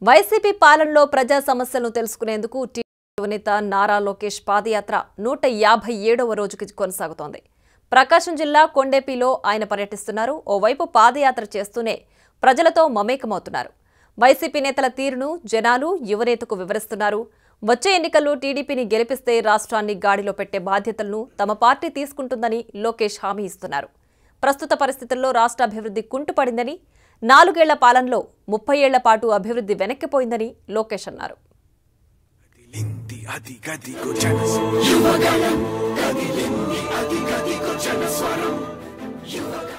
YCP పాలనలో ప్రజా సమస్యలను తెలుసుకునేందుకు టీడీపీ నేత నారా లోకేష్ పాదయాత్ర నూట యాభై ఏడవ రోజుకి కొనసాగుతోంది ప్రకాశం జిల్లా కొండేపిలో ఆయన పర్యటిస్తున్నారు ఓవైపు పాదయాత్ర చేస్తూనే ప్రజలతో మమేకమవుతున్నారు వైసీపీ నేతల తీరును జనాలు యువనేతకు వివరిస్తున్నారు వచ్చే ఎన్నికల్లో టీడీపీని గెలిపిస్తే రాష్ట్రాన్ని గాడిలో పెట్టే బాధ్యతలను తమ పార్టీ తీసుకుంటుందని లోకేష్ హామీ ఇస్తున్నారు ప్రస్తుత పరిస్థితుల్లో రాష్ట్ర అభివృద్ధి కుంటుపడిందని నాలుగేళ్ల పాలనలో ముప్పై ఏళ్ల పాటు అభివృద్ధి వెనక్కిపోయిందని లోకేష్ అన్నారు కదిలింది అది గదిగో జనస్వరం యువగలం కదిలింది అది గదిగో జనస్వరం యువగలం